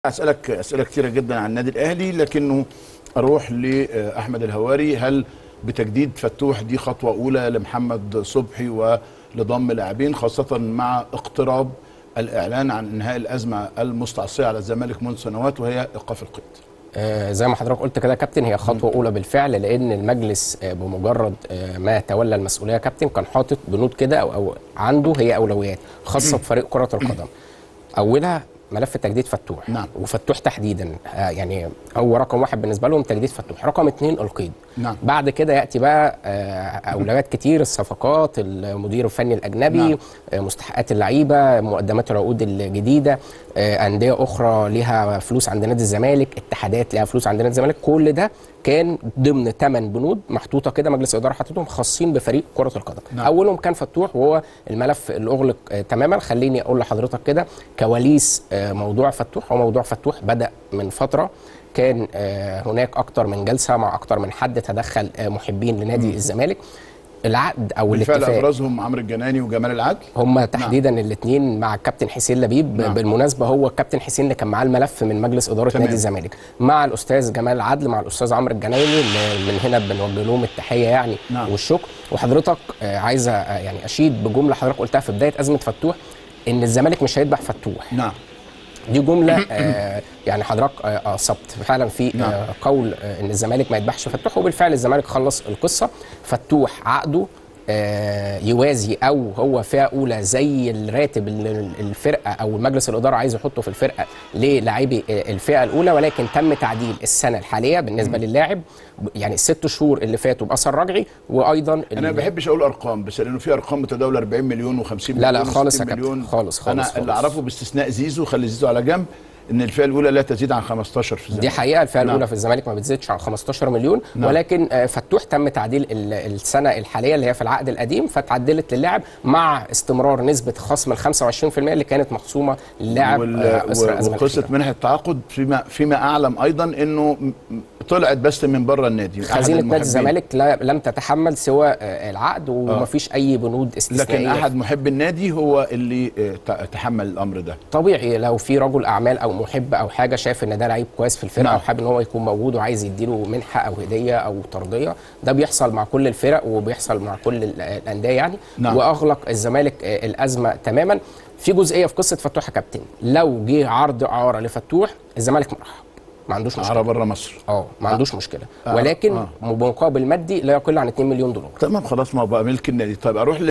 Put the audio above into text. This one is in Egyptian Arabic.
اسالك اسئله كثيره جدا عن النادي الاهلي لكنه اروح لاحمد الهواري هل بتجديد فتوح دي خطوه اولى لمحمد صبحي ولضم لاعبين خاصه مع اقتراب الاعلان عن انهاء الازمه المستعصيه على الزمالك منذ سنوات وهي ايقاف القيد آه، زي ما حضرتك قلت كده يا كابتن هي خطوه اولى بالفعل لان المجلس آه، بمجرد آه، ما تولى المسؤوليه يا كابتن كان حاطط بنود كده او, أو عنده هي اولويات خاصه بفريق كره القدم اولها ملف تجديد فتوح نعم. وفتوح تحديدا آه، يعني هو رقم واحد بالنسبه لهم تجديد فتوح رقم اثنين القيد نعم. بعد كده ياتي بقى آه، اولويات كتير الصفقات المدير الفني الاجنبي نعم. آه، مستحقات اللعيبه مقدمات العقود الجديده آه، انديه اخرى ليها فلوس عند نادي الزمالك اتحادات ليها فلوس عند نادي الزمالك كل ده كان ضمن ثمان بنود محطوطه كده مجلس الاداره حاططهم خاصين بفريق كره القدم نعم. اولهم كان فتوح وهو الملف اللي اغلق آه، تماما خليني اقول لحضرتك كده كواليس آه، موضوع فتوح هو موضوع فتوح بدا من فتره كان آه، هناك اكتر من جلسه مع اكتر من حد تدخل آه، محبين لنادي الزمالك العقد او بالفعل الاتفاق ابرزهم عمرو الجناني وجمال العدل هم تحديدا الاثنين مع الكابتن حسين لبيب نعم. بالمناسبه هو الكابتن حسين اللي كان معاه الملف من مجلس اداره تمام. نادي الزمالك مع الاستاذ جمال العدل مع الاستاذ عمرو الجنايني اللي من هنا بنوجه لهم التحيه يعني نعم. والشكر وحضرتك آه، عايزه آه، يعني اشيد بجمله حضرتك قلتها في بدايه ازمه فتوح ان الزمالك مش هيذبح فتوح نعم دي جمله آه يعني حضرتك آه اصبت فعلا في نعم. آه قول آه ان الزمالك ما يذبحش فتوح وبالفعل الزمالك خلص القصه فتوح عقده آه يوازي او هو فئه اولى زي الراتب اللي الفرقه او مجلس الاداره عايز يحطه في الفرقه للاعبي آه، الفئه الاولى ولكن تم تعديل السنه الحاليه بالنسبه للاعب يعني الست شهور اللي فاتوا باثر رجعي وايضا انا ما ال- بحبش اقول ارقام بس لانه في ارقام متداوله 40 مليون و50 مليون لا لا خالص و60 يا كابتن، مليون خالص- خالص- انا خالص. اللي اعرفه باستثناء زيزو خلي زيزو على جنب ان الفئه الاولى لا تزيد عن 15 في الزمالك دي حقيقه الفئه نعم. الاولى في الزمالك ما بتزيدش عن 15 مليون نعم. ولكن آه، فتوح تم تعديل ال- السنه الحاليه اللي هي في العقد القديم فتعدلت للاعب مع استمرار نسبه خصم ال 25% اللي كانت مخصومه للاعب وال- آه، أسر الأزمة وقصه الأخيرة. منح التعاقد فيما فيما اعلم ايضا انه م- طلعت بس من بره النادي أحد خزينه نادي المحبين. الزمالك لا- لم تتحمل سوى آه، العقد ومفيش اي بنود استثنائيه لكن احد محب النادي هو اللي آه، ت- تحمل الامر ده طبيعي لو في رجل اعمال او محب او حاجه شايف ان ده لعيب كويس في الفرقه نعم. او حابب ان هو يكون موجود وعايز يديله منحه او هديه او طرديه ده بيحصل مع كل الفرق وبيحصل مع كل ال- الانديه يعني نعم. واغلق الزمالك آه، الازمه تماما في جزئيه في قصه فتوح يا كابتن لو جه عرض اعاره لفتوح الزمالك مرحب ما عندوش عرب مشكله بره مصر اه ما عندوش مشكله آه. ولكن آه. بمقابل مادي لا يقل عن 2 مليون دولار تمام خلاص ما هو بقى ملك النادي طيب اروح